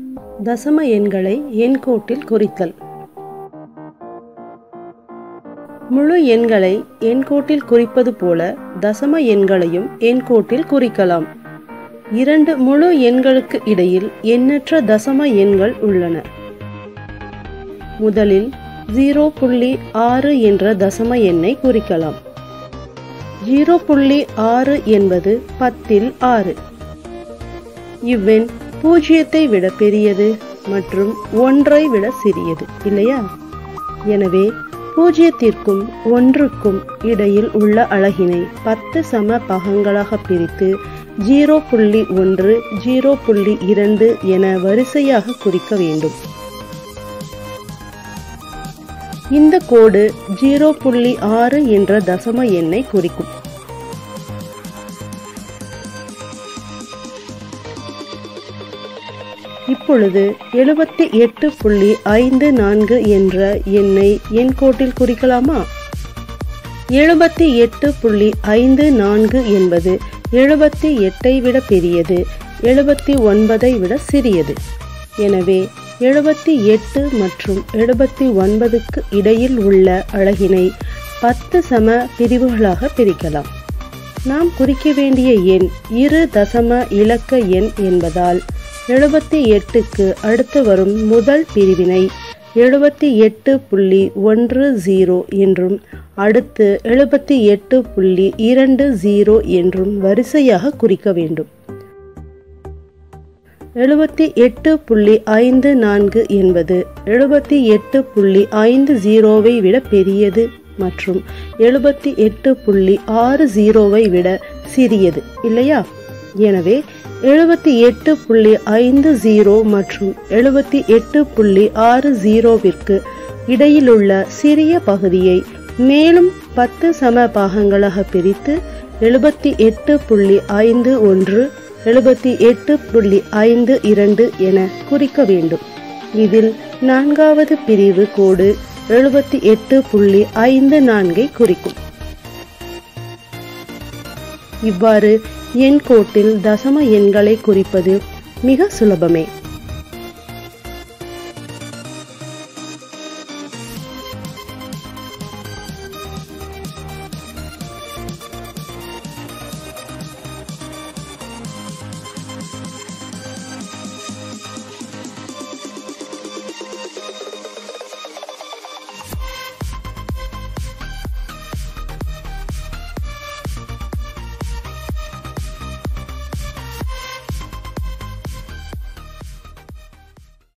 தசம எண்களை எண்கோட்டில் குறித்தல் முழு எண்களை எண்கோட்டில் குறிப்பது போல தசம எண்களையும் எண்கோட்டில் குறிக்கலாம் இரண்டு முழு எண்களுக்கு இடையில் எண்ணற்ற தசம எண்கள் உள்ளன முதலில் ஜீரோ புள்ளி ஆறு என்ற தசம எண்ணை குறிக்கலாம் ஜீரோ புள்ளி ஆறு என்பது பத்தில் ஆறு இவ்வெண் பூஜ்ஜியத்தை விட பெரியது மற்றும் ஒன்றை விட சிறியது இல்லையா எனவே பூஜ்ஜியத்திற்கும் ஒன்றுக்கும் இடையில் உள்ள அலகினை பத்து சம பாகங்களாக பிரித்து ஜீரோ புள்ளி ஒன்று ஜீரோ புள்ளி இரண்டு என வரிசையாக குறிக்க வேண்டும் இந்த கோடு ஜீரோ புள்ளி ஆறு என்ற தசம எண்ணை குறிக்கும் இப்பொழுது எழுபத்தி எட்டு புள்ளி ஐந்து நான்கு என்ற எண்ணை எண்கோட்டில் குறிக்கலாமா எழுபத்தி எட்டு புள்ளி ஐந்து நான்கு என்பது எழுபத்தி எட்டை விட பெரியது எழுபத்தி ஒன்பதை விட சிறியது எனவே எழுபத்தி எட்டு மற்றும் எழுபத்தி ஒன்பதுக்கு இடையில் உள்ள அழகினை பத்து சம பிரிவுகளாக பிரிக்கலாம் நாம் குறிக்க வேண்டிய எண் இரு தசம இலக்க எண் என்பதால் எழுபத்தி எட்டுக்கு அடுத்து வரும் முதல் பிரிவினை எழுபத்தி எட்டு புள்ளி ஒன்று ஜீரோ என்றும் அடுத்து எழுபத்தி எட்டு புள்ளி இரண்டு ஜீரோ என்றும் வரிசையாக குறிக்க வேண்டும் எழுபத்தி எட்டு புள்ளி ஐந்து நான்கு என்பது எழுபத்தி எட்டு புள்ளி ஐந்து ஜீரோவை விட பெரியது மற்றும் எழுபத்தி எட்டு புள்ளி ஆறு ஜீரோவை விட சிறியது இல்லையா எனவே எழுபத்தி எட்டு புள்ளி ஐந்து ஜீரோ மற்றும் எழுபத்தி எட்டு புள்ளி ஆறு ஜீரோவிற்கு இடையிலுள்ள சிறிய பகுதியை மேலும் பத்து சம பாகங்களாக பிரித்து எழுபத்தி எட்டு புள்ளி ஐந்து ஒன்று எழுபத்தி எட்டு புள்ளி ஐந்து இரண்டு என குறிக்க வேண்டும் இதில் நான்காவது பிரிவு கோடு எழுபத்தி எட்டு புள்ளி ஐந்து நான்கை குறிக்கும் இவ்வாறு எண் கோட்டில் தசம எண்களை குறிப்பது மிக சுலபமே